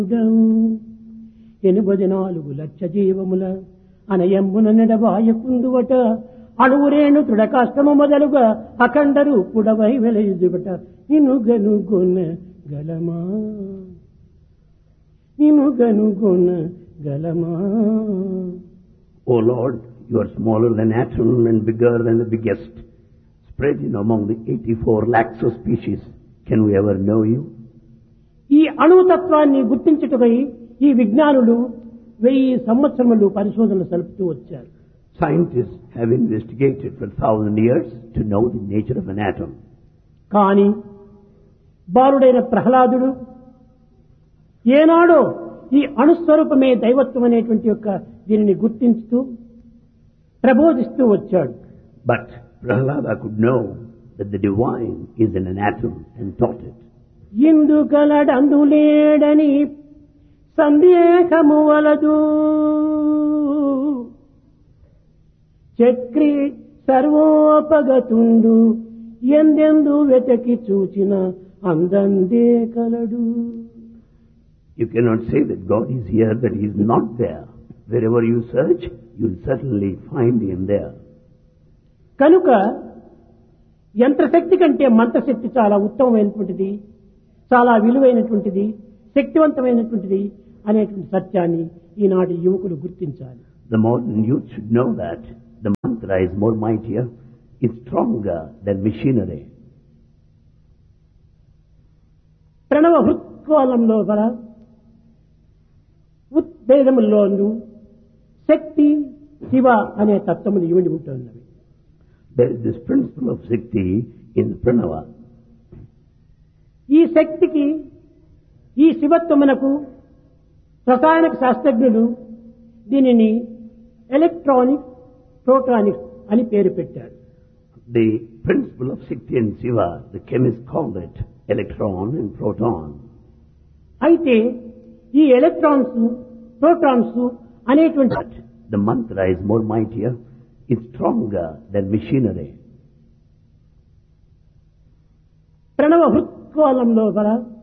ఎనిమిది నాలుగు లక్ష జీవముల అనయమ్మున నెడబాయకుందువట అణువురేణు తృడకాష్టము మొదలుగా అఖండ రూపుడవై వెలయుదుబట నిన్ను గనుగొన గలమా నిన్ను గనుగొన గలమా O Lord, you are smaller than atom and bigger than the biggest. Spread in among the 84 lakhs of species. Can we ever know you? ఈ అణుతత్వాన్ని గుర్తించుటకై ఈ విజ్ఞానులు వెయ్యి సంవత్సరములు పరిశోధనలు సలుపుతూ వచ్చారు Scientists have investigated for a thousand years to know the nature of an atom. కాని బాలుడైన ప్రహ్లాదుడు ఏనాడో ఈ అణుస్వరూపమే దైవత్వం అనేటువంటి యొక్క దీనిని గుర్తించుతూ ప్రబోధిస్తూ వచ్చాడు But Prahlada could know that the divine is in an atom and taught it. ఇందు కలడందులేడని సందేహము వలదు చక్రి సర్వోపగతుండు ఎందెందు వెతకి చూచిన అందందే కలడు You cannot say that God is here, that He is not there. Wherever you search, you will certainly find Him there. కనుక యంత్రశక్తి కంటే మంత్రశక్తి చాలా ఉత్తమమైనటువంటిది చాలా విలువైనటువంటిది శక్తివంతమైనటువంటిది అనేటువంటి సత్యాన్ని ఈనాటి యువకులు గుర్తించాలి The modern youth should know that the mantra is more mightier, is stronger than machinery. ప్రణవ హృత్కోలంలో గల ఉద్భేదముల్లోను శక్తి శివ అనే తత్వములు ఇమిడి ఉంటున్నవి There is this principle of Shakti in Pranava. ఈ శక్తికి ఈ శివత్వమునకు రసాయనిక శాస్త్రజ్ఞులు దీనిని ఎలక్ట్రానిక్ ప్రోటానిక్స్ అని పేరు పెట్టారు The principle of Shakti and Shiva, the chemists called it electron and proton. అయితే ఈ ఎలక్ట్రాన్స్ ప్రోటాన్స్ అనేటువంటి But the mantra is more mightier, is stronger than machinery. ప్రణవ హృత్కోలంలో గల